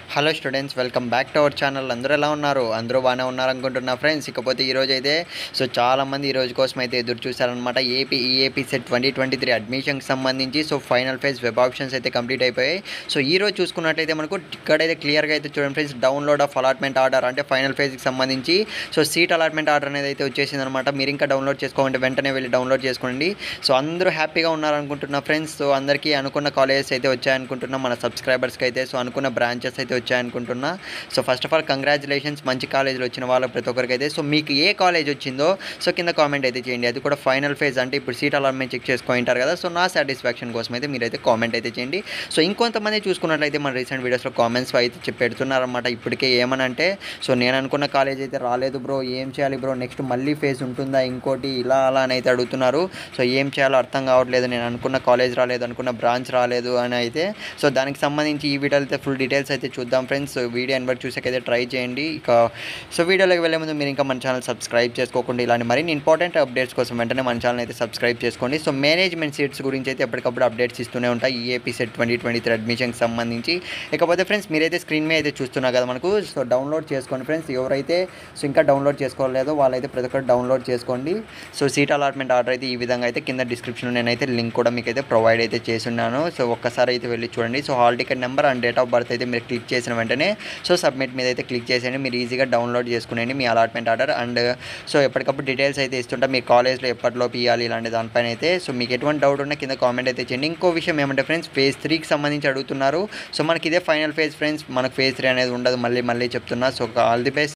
hello students welcome back to our channel అందరూ ఎలా ఉన్నారు అందరూ బాగానే ఉన్నారు అనుకుంటున్నా ఫ్రెండ్స్ ఇకపోతే ఈరోజు అయితే సో చాలామంది ఈ రోజు కోసం అయితే ఎదురు చూశారనమాట AP EAPCET twenty twenty three అడ్మిషన్కి సంబంధించి so final phase web options అయితే కంప్లీట్ అయిపోయాయి సో ఈ రోజు చూసుకున్నట్లయితే మనకు ఇక్కడైతే క్లియర్గా అయితే చూడండి friends download of allotment order అంటే ఫైనల్ ఫేజ్కి సంబంధించి సో సీట్ అలాట్మెంట్ ఆర్డర్ అనేది అయితే వచ్చేసింది అనమాట మీరు ఇంకా డౌన్లోడ్ చేసుకోవాలంటే వెంటనే వెళ్ళి డౌన్లోడ్ చేసుకోండి సో అందరూ హ్యాపీగా ఉన్నారనుకుంటున్నా ఫ్రెండ్స్ సో అందరికీ అనుకున్న కాలేజెస్ అయితే వచ్చాయనుకుంటున్నా మన సబ్స్క్రైబర్స్కి అయితే సో అనుకున్న బ్రాంచెస్ అయితే వచ్చాయనుకుంటున్నా so first of all congratulations మంచి కాలేజీలో వచ్చిన వాళ్ళ ప్రతి ఒక్కరికి అయితే సో మీకు ఏ కాలేజ్ వచ్చిందో సో కింద కామెంట్ అయితే చేయండి అది కూడా ఫైనల్ ఫేజ్ అంటే ఇప్పుడు సీట్ అలాట్మెంట్ చెక్ చేసుకుంటారు కదా సో నా సాటిస్ఫాక్షన్ కోసం అయితే మీరైతే కామెంట్ అయితే చేయండి సో ఇంకొంతమంది చూసుకున్నట్లయితే మన రీసెంట్ వీడియోస్లో కామెంట్స్ అయితే చెప్పి పెడుతున్నారన్నమాట ఇప్పటికే ఏమనంటే సో నేను అనుకున్న కాలేజ్ అయితే రాలేదు బ్రో ఏం చేయాలి బ్రో నెక్స్ట్ మళ్ళీ ఫేజ్ ఉంటుందా ఇంకోటి ఇలా అలా అని అయితే అడుగుతున్నారు సో ఏం చేయాలో అర్థం కావట్లేదు నేను అనుకున్న కాలేజ్ రాలేదు అనుకున్న బ్రాంచ్ రాలేదు అని అయితే సో దానికి సంబంధించి ఈ వీడియోలో అయితే ఫుల్ డీటెయిల్స్ అయితే చూద్దాం ఫ్రెండ్స్ వీడియో ఎన్ వరకు చూసాకైతే ట్రై చేయండి ఇక సో వీడియోలోకి వెళ్ళే ముందు మీరు ఇంకా మన ఛానల్ సబ్స్క్రైబ్ చేసుకోకుండా ఇలాంటి మరిన్ని ఇంపార్టెంట్ అప్డేట్స్ కోసం వెంటనే మన ఛానల్ అయితే సబ్స్క్రైబ్ చేసుకోండి సో మేనేజ్మెంట్ సీట్స్ గురించి అయితే ఎప్పటికప్పుడు అప్డేట్స్ ఇస్తూనే ఉంటాయి EAPCET twenty twenty three అడ్మిషన్కి సంబంధించి ఇకపోతే ఫ్రెండ్స్ మీరైతే స్క్రీన్ మీద అయితే చూస్తున్నారు కదా మనకు సో డౌన్లోడ్ చేసుకోండి ఫ్రెండ్స్ ఎవరైతే సో ఇంకా డౌన్లోడ్ చేసుకోలేదో వాళ్ళైతే ప్రతి ఒక్కరు డౌన్లోడ్ చేసుకోండి సో సీట్ అలాట్మెంట్ ఆర్డర్ అయితే ఈ విధంగా అయితే కింద డిస్క్రిప్షన్లో నేనైతే లింక్ కూడా మీకు అయితే ప్రొవైడ్ అయితే చేస్తున్నాను సో ఒక్కసారి అయితే వెళ్ళి చూడండి so hall ticket number and date of birth అయితే మీరు క్లిక్ చేసిన వెంటనే సో సబ్మిట్ మీద అయితే క్లిక్ చేసేయండి మీరు ఈజీగా డౌన్లోడ్ చేసుకునేయండి మీ అలాట్మెంట్ ఆర్డర్ అండ్ సో ఎప్పటికప్పుడు డీటెయిల్స్ అయితే ఇస్తుంటా మీ కాలేజ్లో ఎప్పటిలోపు ఇవ్వాలి ఇలాంటి దానిపైన అయితే సో మీకు ఎటువంటి డౌట్ ఉన్నా కింద కామెంట్ అయితే చేయండి ఇంకో విషయం ఏమంటే ఫ్రెండ్స్ ఫేజ్ త్రీకి సంబంధించి అడుగుతున్నారు సో మనకి ఇదే ఫైనల్ ఫేజ్ ఫ్రెండ్స్ మనకు ఫేజ్ త్రీ అనేది ఉండదు మళ్ళీ మళ్ళీ చెప్తున్నా సో ఆల్ ది బెస్ట్